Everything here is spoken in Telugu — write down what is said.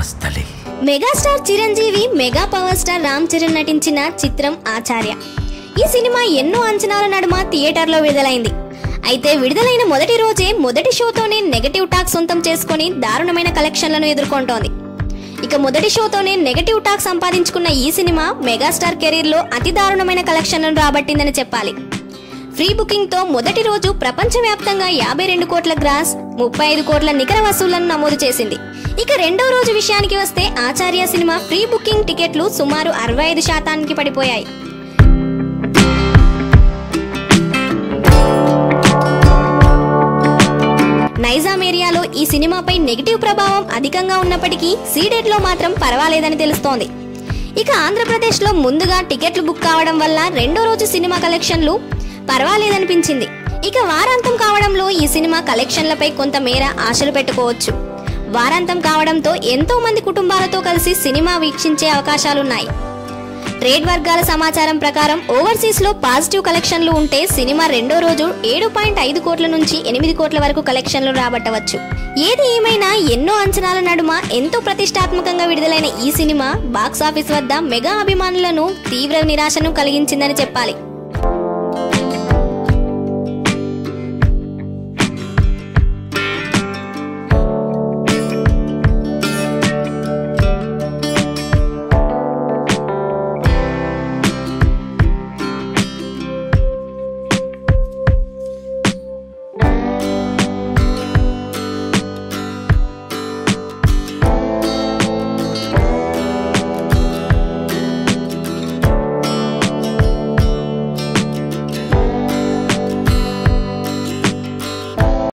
కాస్తలే megastar Chiranjeevi mega power star Ram Charan నటించిన చిత్రం ఆచార్య ఈ సినిమా ఎన్నో అంచనాల నడుమ థియేటర్లో విడుదలైంది అయితే విడుదలైన మొదటి రోజే మొదటి షోతోనే నెగటివ్ టాక్ సొంతం చేసుకొని దారుణమైన కలెక్షన్లను ఎదుర్కొంటోంది ఇక మొదటి షోతోనే నెగటివ్ టాక్ సంపాదించుకున్న ఈ సినిమా మెగాస్టార్ కెరీర్లో అతి దారుణమైన కలెక్షన్లను రాబట్టిందని చెప్పాలి ఫ్రీ బుకింగ్ తో మొదటి రోజు ప్రపంచవ్యాప్తంగా యాభై రెండు కోట్ల గ్రాస్ ముప్పై ఐదు కోట్ల నికర వసూళ్లను నమోదు చేసింది ఇక రెండో రోజు విషయానికి వస్తే ఆచార్య సినిమా ఫ్రీ బుకింగ్ టికెట్లు సుమారు అరవై ఐదు శాతానికి పడిపోయాయి నైజాం ఏరియాలో ఈ సినిమాపై నెగిటివ్ ప్రభావం అధికంగా ఉన్నప్పటికీ సీడెడ్ లో మాత్రం పర్వాలేదని తెలుస్తోంది ఇక ఆంధ్రప్రదేశ్లో ముందుగా టికెట్లు బుక్ కావడం వల్ల రెండో రోజు సినిమా కలెక్షన్లు పర్వాలేదనిపించింది ఇక వారాంతం కావడంలో ఈ సినిమా కలెక్షన్లపై కొంత మేర ఆశలు పెట్టుకోవచ్చు వారాంతం కావడంతో ఎంతో మంది కుటుంబాలతో కలిసి సినిమా వీక్షించే అవకాశాలున్నాయి ట్రేడ్ వర్గాల సమాచారం ప్రకారం ఓవర్సీస్ లో పాజిటివ్ కలెక్షన్లు ఉంటే సినిమా రెండో రోజు ఏడు పాయింట్ ఐదు కోట్ల నుంచి ఎనిమిది కోట్ల వరకు కలెక్షన్లు రాబట్టవచ్చు ఏది ఏమైనా ఎన్నో అంచనాల నడుమ ఎంతో ప్రతిష్టాత్మకంగా విడుదలైన ఈ సినిమా బాక్సాఫీస్ వద్ద మెగా అభిమానులను తీవ్ర నిరాశను కలిగించిందని చెప్పాలి